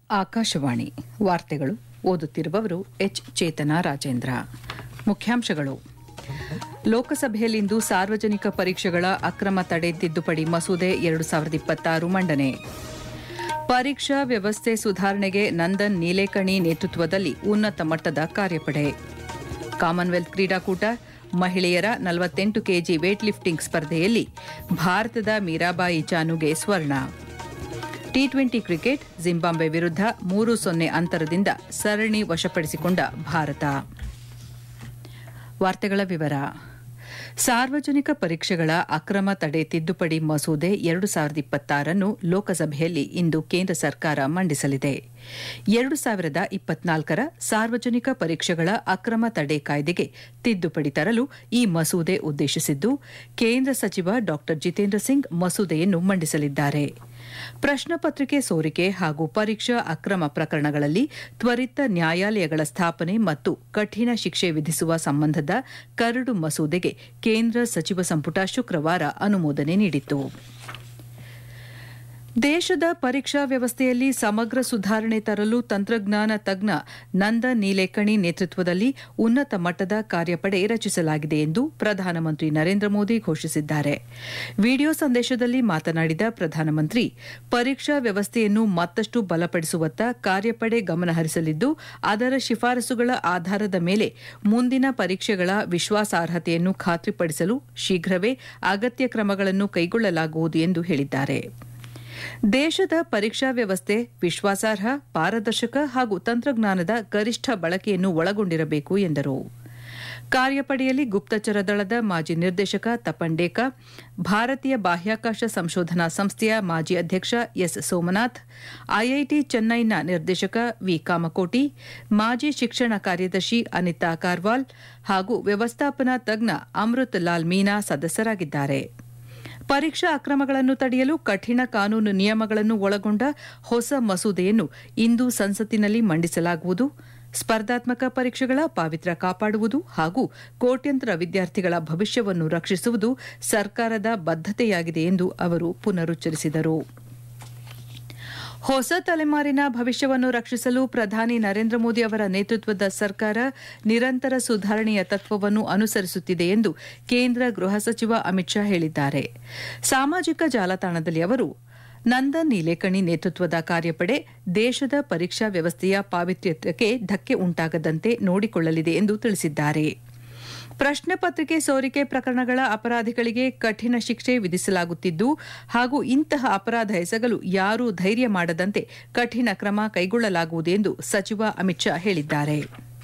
ಆಕಾಶವಾಣಿ ವಾರ್ತೆಗಳು ಓದುತ್ತಿರುವವರು ಎಚ್ ಚೇತನ ರಾಜೇಂದ್ರ ಮುಖ್ಯಾಂಶಗಳು ಲೋಕಸಭೆಯಲ್ಲಿಂದು ಸಾರ್ವಜನಿಕ ಪರೀಕ್ಷೆಗಳ ಅಕ್ರಮ ತಡೆ ತಿದ್ದುಪಡಿ ಮಸೂದೆ ಎರಡು ಸಾವಿರದ ಇಪ್ಪತ್ತಾರು ಮಂಡನೆ ಪರೀಕ್ಷಾ ವ್ಯವಸ್ಥೆ ಸುಧಾರಣೆಗೆ ನಂದನ್ ನೀಲೇಕಣಿ ನೇತೃತ್ವದಲ್ಲಿ ಉನ್ನತ ಮಟ್ಟದ ಕಾರ್ಯಪಡೆ ಕಾಮನ್ವೆಲ್ತ್ ಕ್ರೀಡಾಕೂಟ ಮಹಿಳೆಯರ ನಲವತ್ತೆಂಟು ಕೆಜಿ ವೇಟ್ ಲಿಫ್ಟಿಂಗ್ ಸ್ಪರ್ಧೆಯಲ್ಲಿ ಭಾರತದ ಮೀರಾಬಾಯಿ ಚಾನುಗೆ ಸ್ವರ್ಣ ಟಿ ಟ್ವೆಂಟಿ ಕ್ರಿಕೆಟ್ ಜಿಂಬಾಬ್ವೆ ವಿರುದ್ಧ ಮೂರು ಸೊನ್ನೆ ಅಂತರದಿಂದ ಸರಣಿ ವಶಪಡಿಸಿಕೊಂಡ ಭಾರತ ವಾರ್ತೆಗಳ ವಿವರ ಸಾರ್ವಜನಿಕ ಪರೀಕ್ಷೆಗಳ ಅಕ್ರಮ ತಡೆ ತಿದ್ದುಪಡಿ ಮಸೂದೆ ಎರಡು ಸಾವಿರದ ಇಪ್ಪತ್ತಾರನ್ನು ಲೋಕಸಭೆಯಲ್ಲಿ ಇಂದು ಕೇಂದ್ರ ಸರ್ಕಾರ ಮಂಡಿಸಲಿದೆ ಎರಡು ಸಾವಿರದ ಇಪ್ಪತ್ನಾಲ್ಕರ ಸಾರ್ವಜನಿಕ ಪರೀಕ್ಷೆಗಳ ಅಕ್ರಮ ತಡೆ ಕಾಯ್ದೆಗೆ ತಿದ್ದುಪಡಿ ತರಲು ಈ ಮಸೂದೆ ಉದ್ದೇಶಿಸಿದ್ದು ಕೇಂದ್ರ ಸಚಿವ ಡಾ ಜಿತೇಂದ್ರ ಸಿಂಗ್ ಮಸೂದೆಯನ್ನು ಮಂಡಿಸಲಿದ್ದಾರೆ ಪ್ರಶ್ನಪತ್ರಿಕೆ ಸೋರಿಕೆ ಹಾಗೂ ಪರೀಕ್ಷಾ ಅಕ್ರಮ ಪ್ರಕರಣಗಳಲ್ಲಿ ತ್ವರಿತ ನ್ಯಾಯಾಲಯಗಳ ಸ್ಥಾಪನೆ ಮತ್ತು ಕಠಿಣ ಶಿಕ್ಷೆ ವಿಧಿಸುವ ಸಂಬಂಧದ ಕರಡು ಮಸೂದೆಗೆ ಕೇಂದ್ರ ಸಚಿವ ಸಂಪುಟ ಶುಕ್ರವಾರ ಅನುಮೋದನೆ ನೀಡಿತು ದೇಶದ ಪರೀಕ್ಷಾ ವ್ಯವಸ್ಥೆಯಲ್ಲಿ ಸಮಗ್ರ ಸುಧಾರಣೆ ತರಲು ತಂತ್ರಜ್ಞಾನ ತಜ್ಞ ನಂದ ನೀಲೇಕಣಿ ನೇತೃತ್ವದಲ್ಲಿ ಉನ್ನತ ಮಟ್ಟದ ಕಾರ್ಯಪಡೆ ರಚಿಸಲಾಗಿದೆ ಎಂದು ಪ್ರಧಾನಮಂತ್ರಿ ನರೇಂದ್ರ ಮೋದಿ ಘೋಷಿಸಿದ್ದಾರೆ ವಿಡಿಯೋ ಸಂದೇಶದಲ್ಲಿ ಮಾತನಾಡಿದ ಪ್ರಧಾನಮಂತ್ರಿ ಪರೀಕ್ಷಾ ವ್ಯವಸ್ಥೆಯನ್ನು ಮತ್ತಷ್ಟು ಬಲಪಡಿಸುವತ್ತ ಕಾರ್ಯಪಡೆ ಗಮನಹರಿಸಲಿದ್ದು ಅದರ ಶಿಫಾರಸುಗಳ ಆಧಾರದ ಮೇಲೆ ಮುಂದಿನ ಪರೀಕ್ಷೆಗಳ ವಿಶ್ವಾಸಾರ್ಹತೆಯನ್ನು ಖಾತ್ರಿಪಡಿಸಲು ಶೀಘ್ರವೇ ಅಗತ್ಯ ಕ್ರಮಗಳನ್ನು ಕೈಗೊಳ್ಳಲಾಗುವುದು ಎಂದು ಹೇಳಿದ್ದಾರೆ ದೇಶದ ಪರೀಕ್ಷಾ ವ್ಯವಸ್ಥೆ ವಿಶ್ವಾಸಾರ್ಹ ಪಾರದರ್ಶಕ ಹಾಗೂ ತಂತ್ರಜ್ಞಾನದ ಗರಿಷ್ಠ ಬಳಕೆಯನ್ನು ಒಳಗೊಂಡಿರಬೇಕು ಎಂದರು ಕಾರ್ಯಪಡೆಯಲ್ಲಿ ಗುಪ್ತಚರ ದಳದ ಮಾಜಿ ನಿರ್ದೇಶಕ ತಪನ್ ಡೇಕಾ ಭಾರತೀಯ ಬಾಹ್ಯಾಕಾಶ ಸಂಶೋಧನಾ ಸಂಸ್ಥೆಯ ಮಾಜಿ ಅಧ್ಯಕ್ಷ ಎಸ್ ಸೋಮನಾಥ್ ಐಐಟಿ ಚೆನ್ನೈನ ನಿರ್ದೇಶಕ ವಿ ಕಾಮಕೋಟಿ ಮಾಜಿ ಶಿಕ್ಷಣ ಕಾರ್ಯದರ್ಶಿ ಅನಿತಾ ಕಾರ್ವಾಲ್ ಹಾಗೂ ವ್ಯವಸ್ಥಾಪನಾ ತಜ್ಞ ಅಮೃತ್ ಲಾಲ್ ಮೀನಾ ಸದಸ್ಯರಾಗಿದ್ದಾರೆ ಪರೀಕ್ಷಾ ಅಕ್ರಮಗಳನ್ನು ತಡೆಯಲು ಕಠಿಣ ಕಾನೂನು ನಿಯಮಗಳನ್ನು ಒಳಗೊಂಡ ಹೊಸ ಮಸೂದೆಯನ್ನು ಇಂದು ಸಂಸತ್ತಿನಲ್ಲಿ ಮಂಡಿಸಲಾಗುವುದು ಸ್ಪರ್ಧಾತ್ಮಕ ಪರೀಕ್ಷೆಗಳ ಪಾವಿತ್ರ್ಯ ಕಾಪಾಡುವುದು ಹಾಗೂ ಕೋಟ್ಯಂತರ ವಿದ್ಯಾರ್ಥಿಗಳ ಭವಿಷ್ಯವನ್ನು ರಕ್ಷಿಸುವುದು ಸರ್ಕಾರದ ಬದ್ಧತೆಯಾಗಿದೆ ಎಂದು ಅವರು ಪುನರುಚ್ಚರಿಸಿದರು ಹೊಸ ತಲೆಮಾರಿನ ಭವಿಷ್ಯವನ್ನು ರಕ್ಷಿಸಲು ಪ್ರಧಾನಿ ನರೇಂದ್ರ ಮೋದಿ ಅವರ ನೇತೃತ್ವದ ಸರ್ಕಾರ ನಿರಂತರ ಸುಧಾರಣೆಯ ತತ್ವವನ್ನು ಅನುಸರಿಸುತ್ತಿದೆ ಎಂದು ಕೇಂದ್ರ ಗೃಹ ಸಚಿವ ಅಮಿತ್ ಶಾ ಹೇಳಿದ್ದಾರೆ ಸಾಮಾಜಿಕ ಜಾಲತಾಣದಲ್ಲಿ ಅವರು ನಂದನ್ ನೀಲೇಕಣಿ ನೇತೃತ್ವದ ಕಾರ್ಯಪಡೆ ದೇಶದ ಪರೀಕ್ಷಾ ವ್ಯವಸ್ಥೆಯ ಪಾವಿತ್ರ್ಯಕ್ಕೆ ಧಕ್ಕೆ ಉಂಟಾಗದಂತೆ ನೋಡಿಕೊಳ್ಳಲಿದೆ ಎಂದು ತಿಳಿಸಿದ್ದಾರೆ ಪ್ರಶ್ನೆ ಪತ್ರಿಕೆ ಸೋರಿಕೆ ಪ್ರಕರಣಗಳ ಅಪರಾಧಿಗಳಿಗೆ ಕಠಿಣ ಶಿಕ್ಷೆ ವಿಧಿಸಲಾಗುತ್ತಿದ್ದು ಹಾಗೂ ಇಂತಹ ಅಪರಾಧ ಎಸಗಲು ಯಾರೂ ಧೈರ್ಯ ಮಾಡದಂತೆ ಕಠಿಣ ಕ್ರಮ ಕೈಗೊಳ್ಳಲಾಗುವುದು ಎಂದು ಸಚಿವ ಅಮಿತ್ ಶಾ ಹೇಳಿದ್ದಾರೆ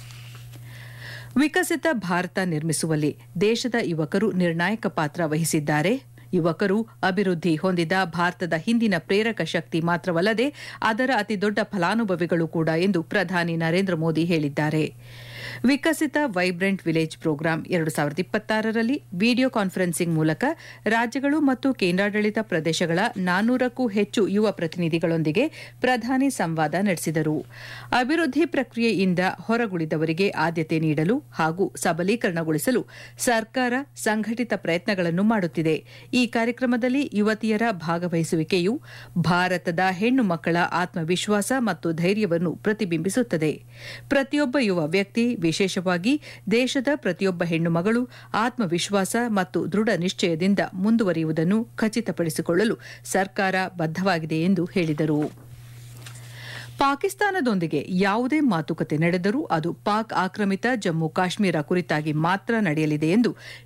ವಿಕಸಿತ ಭಾರತ ನಿರ್ಮಿಸುವಲ್ಲಿ ದೇಶದ ಯುವಕರು ನಿರ್ಣಾಯಕ ಪಾತ್ರ ವಹಿಸಿದ್ದಾರೆ ಯುವಕರು ಅಭಿವೃದ್ಧಿ ಹೊಂದಿದ ಭಾರತದ ಹಿಂದಿನ ಪ್ರೇರಕ ಶಕ್ತಿ ಮಾತ್ರವಲ್ಲದೆ ಅದರ ಅತಿದೊಡ್ಡ ಫಲಾನುಭವಿಗಳು ಕೂಡ ಎಂದು ಪ್ರಧಾನಿ ನರೇಂದ್ರ ಮೋದಿ ಹೇಳಿದ್ದಾರೆ ವಿಕಸಿತ ವೈಬ್ರೆಂಟ್ ವಿಲೇಜ್ ಪ್ರೋಗ್ರಾಂ ಎರಡು ಸಾವಿರದ ಇಪ್ಪತ್ತಾರರಲ್ಲಿ ವಿಡಿಯೋ ಕಾನ್ಫರೆನ್ಸಿಂಗ್ ಮೂಲಕ ರಾಜ್ಯಗಳು ಮತ್ತು ಕೇಂದ್ರಾಡಳಿತ ಪ್ರದೇಶಗಳ ನಾನ್ನೂರಕ್ಕೂ ಹೆಚ್ಚು ಯುವ ಪ್ರತಿನಿಧಿಗಳೊಂದಿಗೆ ಪ್ರಧಾನಿ ಸಂವಾದ ನಡೆಸಿದರು ಅಭಿವೃದ್ಧಿ ಪ್ರಕ್ರಿಯೆಯಿಂದ ಹೊರಗುಳಿದವರಿಗೆ ಆದ್ಯತೆ ನೀಡಲು ಹಾಗೂ ಸಬಲೀಕರಣಗೊಳಿಸಲು ಸರ್ಕಾರ ಸಂಘಟಿತ ಪ್ರಯತ್ನಗಳನ್ನು ಮಾಡುತ್ತಿದೆ ಈ ಕಾರ್ಯಕ್ರಮದಲ್ಲಿ ಯುವತಿಯರ ಭಾಗವಹಿಸುವಿಕೆಯು ಭಾರತದ ಹೆಣ್ಣು ಮಕ್ಕಳ ಆತ್ಮವಿಶ್ವಾಸ ಮತ್ತು ಧೈರ್ಯವನ್ನು ಪ್ರತಿಬಿಂಬಿಸುತ್ತದೆ ಪ್ರತಿಯೊಬ್ಬ ಯುವ ವ್ಯಕ್ತಿ ವಿಶೇಷವಾಗಿ ದೇಶದ ಪ್ರತಿಯೊಬ್ಬ ಹೆಣ್ಣು ಮಗಳು ಆತ್ಮವಿಶ್ವಾಸ ಮತ್ತು ದೃಢ ನಿಶ್ಚಯದಿಂದ ಮುಂದುವರಿಯುವುದನ್ನು ಖಚಿತಪಡಿಸಿಕೊಳ್ಳಲು ಸರ್ಕಾರ ಬದ್ಧವಾಗಿದೆ ಎಂದು ಹೇಳಿದರು ಪಾಕಿಸ್ತಾನದೊಂದಿಗೆ ಯಾವುದೇ ಮಾತುಕತೆ ನಡೆದರೂ ಅದು ಪಾಕ್ ಆಕ್ರಮಿತ ಜಮ್ಮು ಕಾಶ್ಮೀರ ಕುರಿತಾಗಿ ಮಾತ್ರ ನಡೆಯಲಿದೆ ಎಂದು